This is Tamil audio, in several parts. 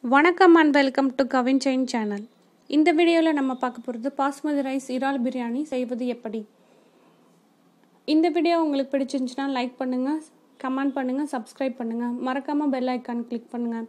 வணக்கம் and welcome to Kavin chain channel இந்த வீடியோவில் நம்ம பார்க்க போகிறது பாஸ்மதி ரைஸ் இறால் பிரியாணி செய்வது எப்படி இந்த வீடியோ உங்களுக்கு பிடிச்சிருந்துச்சுன்னா லைக் பண்ணுங்கள் கமெண்ட் பண்ணுங்கள் சப்ஸ்கிரைப் பண்ணுங்கள் மறக்காமல் பெல் ஐக்கான் கிளிக் பண்ணுங்கள்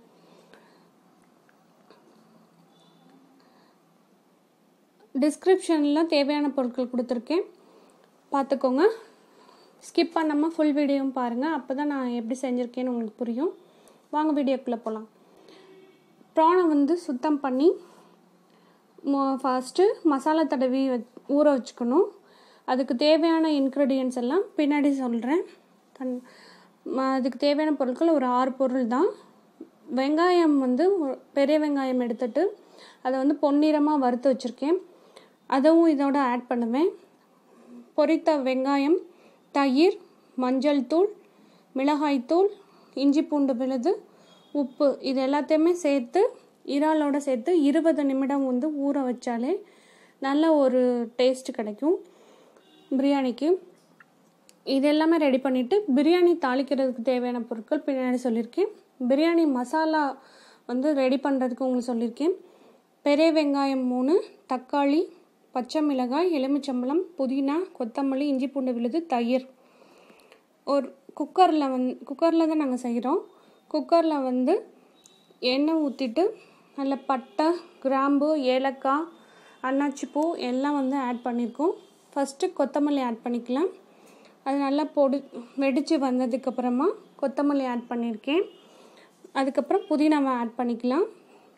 டிஸ்கிரிப்ஷனில் தேவையான பொருட்கள் கொடுத்துருக்கேன் பார்த்துக்கோங்க ஸ்கிப் பண்ணாமல் ஃபுல் வீடியோவும் பாருங்கள் அப்போ தான் நான் எப்படி செஞ்சுருக்கேன்னு உங்களுக்கு புரியும் வாங்க வீடியோக்குள்ளே போகலாம் ப்ரானை வந்து சுத்தம் பண்ணி ஃபஸ்ட்டு மசாலா தடவி ஊற வச்சுக்கணும் அதுக்கு தேவையான இன்க்ரீடியன்ஸ் எல்லாம் பின்னாடி சொல்கிறேன் கண் அதுக்கு தேவையான பொருட்கள் ஒரு ஆறு பொருள் தான் வெங்காயம் வந்து பெரிய வெங்காயம் எடுத்துட்டு அதை வந்து பொன்னிறமாக வறுத்து வச்சுருக்கேன் அதுவும் இதோட ஆட் பண்ணுவேன் பொரித்த வெங்காயம் தயிர் மஞ்சள் தூள் மிளகாய்த்தூள் இஞ்சி பூண்டு விழுது உப்பு இது எல்லாத்தையுமே சேர்த்து இறாலோட சேர்த்து இருபது நிமிடம் வந்து ஊற வச்சாலே நல்ல ஒரு டேஸ்ட் கிடைக்கும் பிரியாணிக்கு இது எல்லாமே ரெடி பண்ணிவிட்டு பிரியாணி தாளிக்கிறதுக்கு தேவையான பொருட்கள் பின்னாடி சொல்லியிருக்கேன் பிரியாணி மசாலா வந்து ரெடி பண்ணுறதுக்கு உங்களுக்கு சொல்லியிருக்கேன் பெரிய வெங்காயம் மூணு தக்காளி பச்சை மிளகாய் எலுமிச்சம்பழம் புதினா கொத்தமல்லி இஞ்சி பூண்டு விழுது தயிர் ஒரு குக்கரில் வந் குக்கரில் தான் நாங்கள் செய்கிறோம் குக்கரில் வந்து எண்ணெய் ஊற்றிட்டு நல்ல பட்டை கிராம்பு ஏலக்காய் அன்னாச்சிப்பூ எல்லாம் வந்து ஆட் பண்ணியிருக்கோம் ஃபஸ்ட்டு கொத்தமல்லி ஆட் பண்ணிக்கலாம் அது நல்லா பொடி வெடித்து வந்ததுக்கப்புறமா கொத்தமல்லி ஆட் பண்ணியிருக்கேன் அதுக்கப்புறம் புதினாவை ஆட் பண்ணிக்கலாம்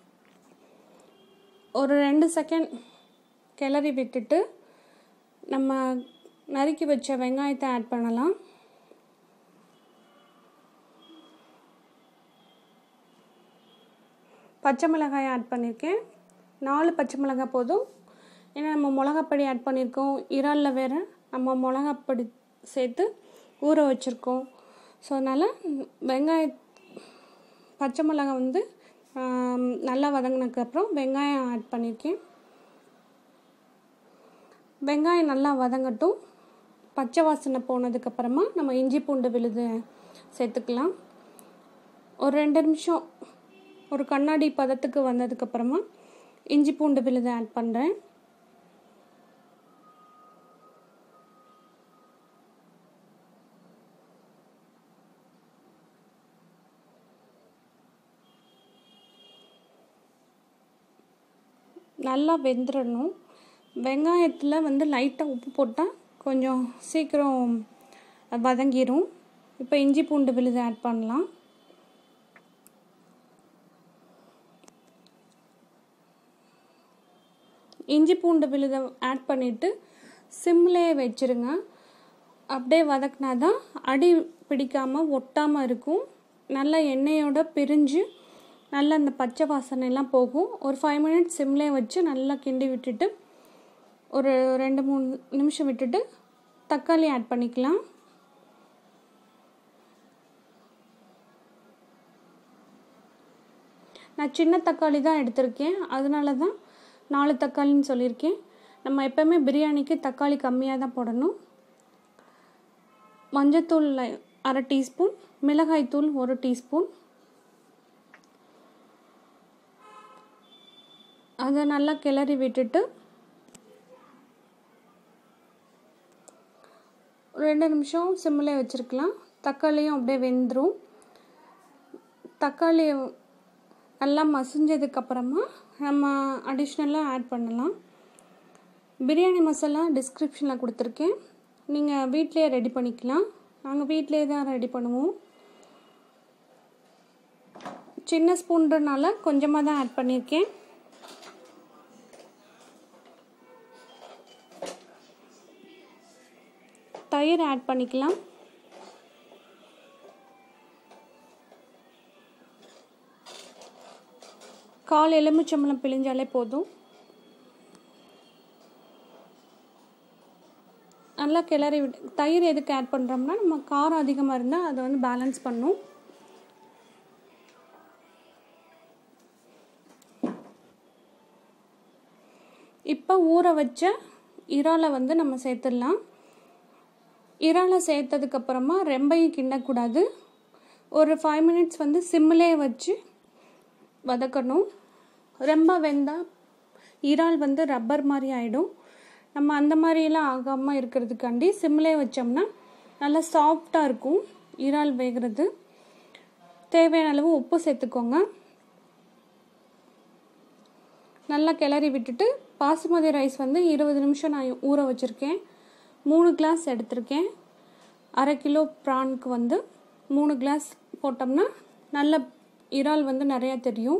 ஒரு ரெண்டு செகண்ட் கிளறி விட்டுட்டு நம்ம நறுக்கி வச்ச வெங்காயத்தை ஆட் பண்ணலாம் பச்சை மிளகாய் ஆட் பண்ணியிருக்கேன் நாலு பச்சை மிளகாய் போதும் ஏன்னா நம்ம மிளகாப்பொடி ஆட் பண்ணியிருக்கோம் இறாலில் வேறு நம்ம மிளகாப்பொடி சேர்த்து ஊற வச்சுருக்கோம் ஸோ அதனால் வெங்காய பச்சை மிளகாய் வந்து நல்லா வதங்கினதுக்கப்புறம் வெங்காயம் ஆட் பண்ணியிருக்கேன் வெங்காயம் நல்லா வதங்கட்டும் பச்சை வாசனை போனதுக்கப்புறமா நம்ம இஞ்சி பூண்டு விழுது சேர்த்துக்கலாம் ஒரு ரெண்டு நிமிஷம் ஒரு கண்ணாடி பதத்துக்கு வந்ததுக்கப்புறமா இஞ்சி பூண்டு விழுது ஆட் பண்ணுறேன் நல்லா வெந்துடணும் வெங்காயத்தில் வந்து லைட்டாக உப்பு போட்டால் கொஞ்சம் சீக்கிரம் வதங்கிடும் இப்போ இஞ்சி பூண்டு விழுது ஆட் பண்ணலாம் இஞ்சி பூண்டு விழுதை ஆட் பண்ணிவிட்டு சிம்லேயே வச்சுருங்க அப்படியே வதக்கினா தான் அடி பிடிக்காமல் ஒட்டாமல் இருக்கும் நல்லா எண்ணெயோட பிரிஞ்சு நல்லா அந்த பச்சை வாசனைலாம் போகும் ஒரு ஃபைவ் மினிட்ஸ் சிம்லேயே வச்சு நல்லா கிண்டி விட்டுட்டு ஒரு ரெண்டு மூணு நிமிஷம் விட்டுட்டு தக்காளி ஆட் பண்ணிக்கலாம் நான் சின்ன தக்காளி தான் எடுத்திருக்கேன் அதனால தான் நாலு தக்காளின்னு சொல்லியிருக்கேன் நம்ம எப்போவுமே பிரியாணிக்கு தக்காளி கம்மியாக தான் போடணும் மஞ்சத்தூள் அரை டீஸ்பூன் மிளகாய்த்தூள் ஒரு டீஸ்பூன் அதை நல்லா கிளறி விட்டுட்டு ரெண்டு நிமிஷம் சிம்மில் வச்சுருக்கலாம் தக்காளியும் அப்படியே வெந்துடும் தக்காளி நல்லா மசிஞ்சதுக்கப்புறமா நம்ம அடிஷ்னலாக ஆட் பண்ணலாம் பிரியாணி மசாலா டிஸ்கிரிப்ஷனில் கொடுத்துருக்கேன் நீங்கள் வீட்டிலையே ரெடி பண்ணிக்கலாம் நாங்கள் வீட்டிலே தான் ரெடி பண்ணுவோம் சின்ன ஸ்பூன்றனால கொஞ்சமாக தான் ஆட் பண்ணியிருக்கேன் தயிர் ஆட் பண்ணிக்கலாம் கால் எலுமிச்சம்பழம் பிழிஞ்சாலே போதும் நல்லா கிளறி விட்டு தயிர் எதுக்கு ஆட் பண்ணுறோம்னா நம்ம காரம் அதிகமாக இருந்தால் அதை வந்து பேலன்ஸ் பண்ணும் இப்போ ஊற வச்ச இறாலை வந்து நம்ம சேர்த்துடலாம் இறாலை சேர்த்ததுக்கப்புறமா ரெம்பையும் கிண்டக்கூடாது ஒரு ஃபைவ் மினிட்ஸ் வந்து சிம்மிலே வச்சு வதக்கணும் ரொம்ப வெந்தால் இறால் வந்து ரப்பர் மாதிரி ஆகிடும் நம்ம அந்த மாதிரியெல்லாம் ஆகாமல் இருக்கிறதுக்காண்டி சிம்லே வச்சோம்னா நல்லா சாஃப்டாக இருக்கும் இறால் வேகிறது தேவையான அளவு உப்பு சேர்த்துக்கோங்க நல்லா கிளறி விட்டுட்டு பாசுமதி ரைஸ் வந்து இருபது நிமிஷம் நான் ஊற வச்சுருக்கேன் மூணு கிளாஸ் எடுத்திருக்கேன் அரை கிலோ ப்ரானுக்கு வந்து மூணு கிளாஸ் போட்டோம்னா நல்ல இறால் வந்து நிறையா தெரியும்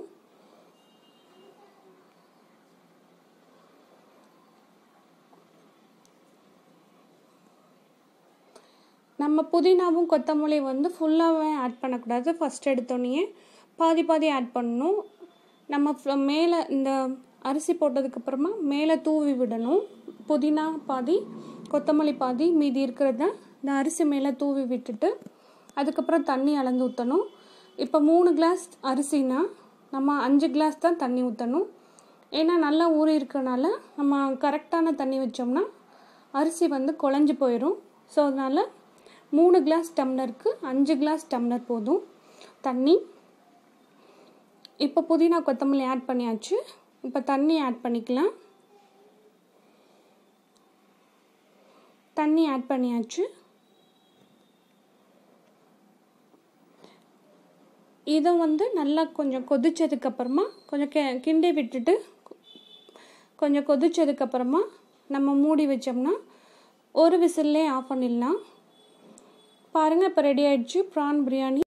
நம்ம புதினாவும் கொத்தமல்லி வந்து ஃபுல்லாகவே ஆட் பண்ணக்கூடாது ஃபஸ்ட் எடுத்தோடனே பாதி பாதி ஆட் பண்ணணும் நம்ம மேலே இந்த அரிசி போட்டதுக்கப்புறமா மேலே தூவி விடணும் புதினா பாதி கொத்தமல்லி பாதி மீதி இருக்கிறத இந்த அரிசி மேலே தூவி விட்டுட்டு அதுக்கப்புறம் தண்ணி அளந்து ஊற்றணும் இப்போ மூணு கிளாஸ் அரிசினா நம்ம அஞ்சு கிளாஸ் தான் தண்ணி ஊற்றணும் ஏன்னா நல்லா ஊறி இருக்கனால நம்ம கரெக்டான தண்ணி வச்சோம்னா அரிசி வந்து குழஞ்சி போயிடும் ஸோ அதனால் மூணு கிளாஸ் டம்ளருக்கு அஞ்சு கிளாஸ் டம்ளர் போதும் தண்ணி இப்போ புதினா கொத்தமல்லி ஆட் பண்ணியாச்சு இப்போ தண்ணி ஆட் பண்ணிக்கலாம் தண்ணி ஆட் பண்ணியாச்சு இதை வந்து நல்லா கொஞ்சம் கொதிச்சதுக்கப்புறமா கொஞ்சம் கி கிண்டி விட்டுட்டு கொஞ்சம் கொதிச்சதுக்கப்புறமா நம்ம மூடி வச்சோம்னா ஒரு விசில்லே ஆஃப் பண்ணிடலாம் பாருங்கள் இப்போ ரெடி ஆயிடுச்சு ப்ரான் பிரியாணி